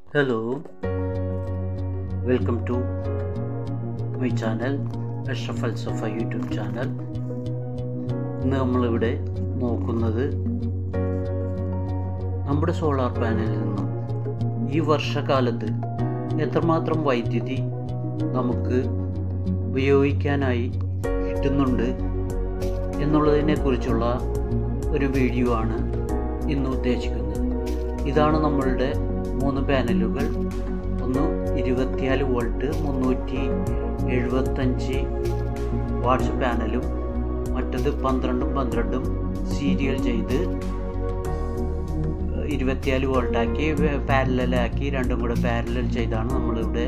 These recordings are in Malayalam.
hello welcome to my channel Ashraf Alsafa YouTube channel ഇന്ന് നമ്മളിവിടെ നോക്കുന്നത് നമ്മുടെ സോളാർ പാനലിൽ നിന്നും ഈ വർഷകാലത്ത് എത്രമാത്രം വൈദ്യുതി നമുക്ക് ഉപയോഗിക്കാനായി കിട്ടുന്നുണ്ട് എന്നുള്ളതിനെക്കുറിച്ചുള്ള ഒരു വീഡിയോ ആണ് ഇന്ന് ഉദ്ദേശിക്കുന്നത് ഇതാണ് നമ്മളുടെ മൂന്ന് പാനലുകൾ ഒന്ന് ഇരുപത്തിനാല് വോൾട്ട് മുന്നൂറ്റി എഴുപത്തഞ്ച് വാട്ട്സ് പാനലും മറ്റത് പന്ത്രണ്ടും പന്ത്രണ്ടും സീരിയൽ ചെയ്ത് ഇരുപത്തിനാല് വോൾട്ടാക്കി പാരലാക്കി രണ്ടും കൂടെ പാരലൽ ചെയ്താണ് നമ്മളിവിടെ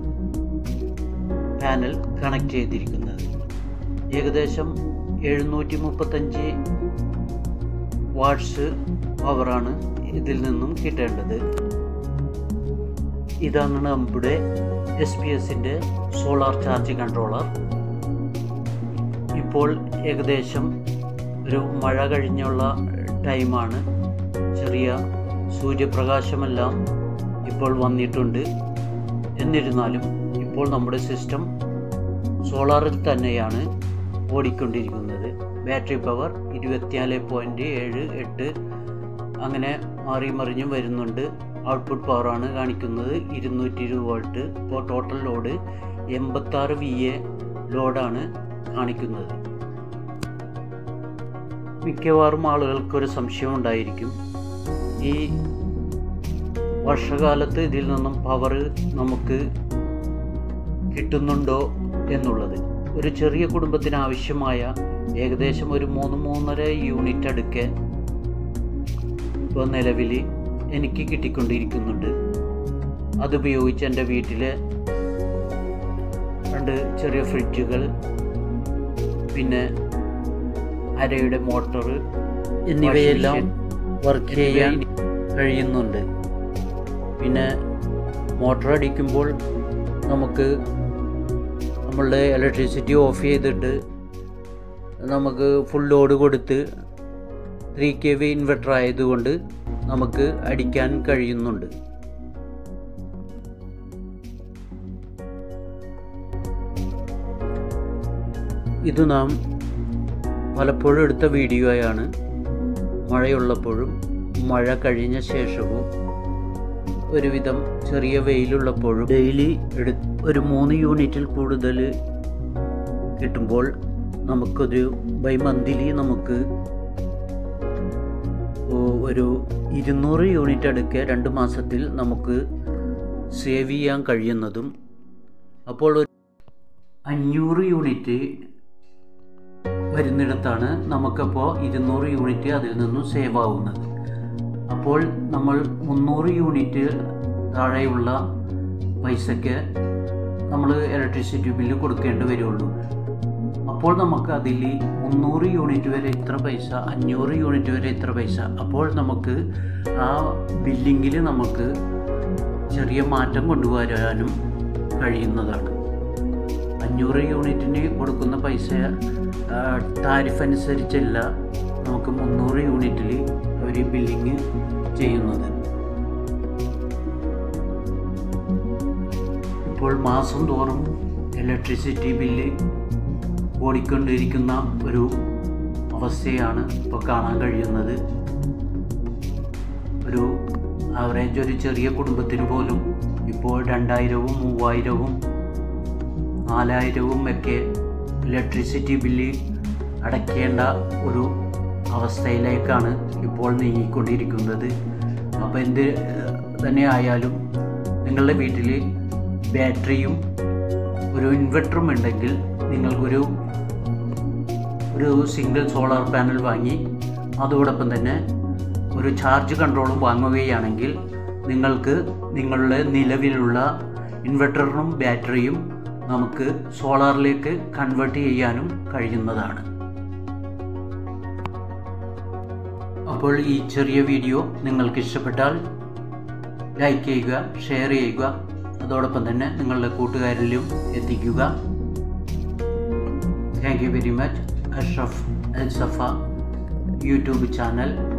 പാനൽ കണക്ട് ചെയ്തിരിക്കുന്നത് ഏകദേശം എഴുന്നൂറ്റി മുപ്പത്തഞ്ച് വാട്ട്സ് പവറാണ് ഇതിൽ നിന്നും കിട്ടേണ്ടത് ഇതാണ് നമ്മുടെ എസ് പി എസിൻ്റെ സോളാർ ചാർജ് കൺട്രോളർ ഇപ്പോൾ ഏകദേശം ഒരു മഴ കഴിഞ്ഞുള്ള ടൈമാണ് ചെറിയ സൂര്യപ്രകാശമെല്ലാം ഇപ്പോൾ വന്നിട്ടുണ്ട് എന്നിരുന്നാലും ഇപ്പോൾ നമ്മുടെ സിസ്റ്റം സോളാറിൽ തന്നെയാണ് ഓടിക്കൊണ്ടിരിക്കുന്നത് ബാറ്ററി പവർ ഇരുപത്തിനാല് പോയിൻറ്റ് ഏഴ് എട്ട് അങ്ങനെ മാറി മറിഞ്ഞും വരുന്നുണ്ട് ഔട്ട്പുട്ട് പവറാണ് കാണിക്കുന്നത് ഇരുന്നൂറ്റി ഇരുപത് വോൾട്ട് ഇപ്പോൾ ടോട്ടൽ ലോഡ് എൺപത്താറ് വി എ ലോഡാണ് കാണിക്കുന്നത് മിക്കവാറും ആളുകൾക്കൊരു സംശയം ഉണ്ടായിരിക്കും ഈ വർഷകാലത്ത് ഇതിൽ നിന്നും പവർ നമുക്ക് കിട്ടുന്നുണ്ടോ എന്നുള്ളത് ഒരു ചെറിയ കുടുംബത്തിന് ആവശ്യമായ ഏകദേശം ഒരു മൂന്ന് മൂന്നര യൂണിറ്റ് അടുക്കെ ഇപ്പോൾ നിലവിൽ എനിക്ക് കിട്ടിക്കൊണ്ടിരിക്കുന്നുണ്ട് അതുപയോഗിച്ച് എൻ്റെ വീട്ടിലെ രണ്ട് ചെറിയ ഫ്രിഡ്ജുകൾ പിന്നെ അരയുടെ മോട്ടോർ എന്നിവയെല്ലാം വർക്ക് ചെയ്യാൻ കഴിയുന്നുണ്ട് പിന്നെ മോട്ടോർ അടിക്കുമ്പോൾ നമുക്ക് നമ്മളുടെ ഇലക്ട്രിസിറ്റി ഓഫ് ചെയ്തിട്ട് നമുക്ക് ഫുൾ ലോഡ് കൊടുത്ത് ത്രീ കെ വി ഇൻവെർട്ടർ ആയതുകൊണ്ട് നമുക്ക് അടിക്കാൻ കഴിയുന്നുണ്ട് ഇത് നാം പലപ്പോഴും എടുത്ത വീഡിയോയാണ് മഴയുള്ളപ്പോഴും മഴ കഴിഞ്ഞ ശേഷവും ഒരുവിധം ചെറിയ വെയിലുള്ളപ്പോഴും ഡെയിലി എടു ഒരു മൂന്ന് യൂണിറ്റിൽ കൂടുതൽ കിട്ടുമ്പോൾ നമുക്കൊരു ബൈ മന്ത്ലി നമുക്ക് ഒരു ഇരുന്നൂറ് യൂണിറ്റ് അടുക്കെ രണ്ട് മാസത്തിൽ നമുക്ക് സേവ് ചെയ്യാൻ കഴിയുന്നതും അപ്പോൾ ഒരു അഞ്ഞൂറ് യൂണിറ്റ് വരുന്നിടത്താണ് നമുക്കപ്പോൾ ഇരുന്നൂറ് യൂണിറ്റ് അതിൽ നിന്നും സേവ് ആവുന്നത് അപ്പോൾ നമ്മൾ മുന്നൂറ് യൂണിറ്റ് താഴെയുള്ള പൈസയ്ക്ക് നമ്മൾ ഇലക്ട്രിസിറ്റി ബില്ല് കൊടുക്കേണ്ടി വരുള്ളൂ അപ്പോൾ നമുക്ക് അതിൽ മുന്നൂറ് യൂണിറ്റ് വരെ ഇത്ര പൈസ അഞ്ഞൂറ് യൂണിറ്റ് വരെ ഇത്ര പൈസ അപ്പോൾ നമുക്ക് ആ ബില്ലിങ്ങിൽ നമുക്ക് ചെറിയ മാറ്റം കൊണ്ടുവരാനും കഴിയുന്നതാണ് അഞ്ഞൂറ് യൂണിറ്റിന് കൊടുക്കുന്ന പൈസ ടാരിഫ് അനുസരിച്ചല്ല നമുക്ക് മുന്നൂറ് യൂണിറ്റിൽ അവർ ബില്ലിങ് ചെയ്യുന്നത് ഇപ്പോൾ മാസം തോറും ഇലക്ട്രിസിറ്റി ബില്ല് ഓടിക്കൊണ്ടിരിക്കുന്ന ഒരു അവസ്ഥയാണ് ഇപ്പോൾ കാണാൻ കഴിയുന്നത് ഒരു ആവറേജ് ഒരു ചെറിയ കുടുംബത്തിന് പോലും ഇപ്പോൾ രണ്ടായിരവും മൂവായിരവും നാലായിരവും ഒക്കെ ഇലക്ട്രിസിറ്റി ബില്ല് അടയ്ക്കേണ്ട ഒരു അവസ്ഥയിലേക്കാണ് ഇപ്പോൾ നീങ്ങിക്കൊണ്ടിരിക്കുന്നത് അപ്പോൾ എന്ത് തന്നെ ആയാലും നിങ്ങളുടെ വീട്ടിൽ ബാറ്ററിയും ഒരു ഇൻവെർട്ടറും ഉണ്ടെങ്കിൽ നിങ്ങൾക്കൊരു ഒരു സിംഗിൾ സോളാർ പാനൽ വാങ്ങി അതോടൊപ്പം തന്നെ ഒരു ചാർജ് കൺട്രോളും വാങ്ങുകയാണെങ്കിൽ നിങ്ങൾക്ക് നിങ്ങളുടെ നിലവിലുള്ള ഇൻവെർട്ടറിനും ബാറ്ററിയും നമുക്ക് സോളാറിലേക്ക് കൺവേർട്ട് ചെയ്യാനും കഴിയുന്നതാണ് അപ്പോൾ ഈ ചെറിയ വീഡിയോ നിങ്ങൾക്ക് ഇഷ്ടപ്പെട്ടാൽ ലൈക്ക് ചെയ്യുക ഷെയർ ചെയ്യുക അതോടൊപ്പം തന്നെ നിങ്ങളുടെ കൂട്ടുകാരിലും എത്തിക്കുക thank you very much Ashraf Al Safa YouTube channel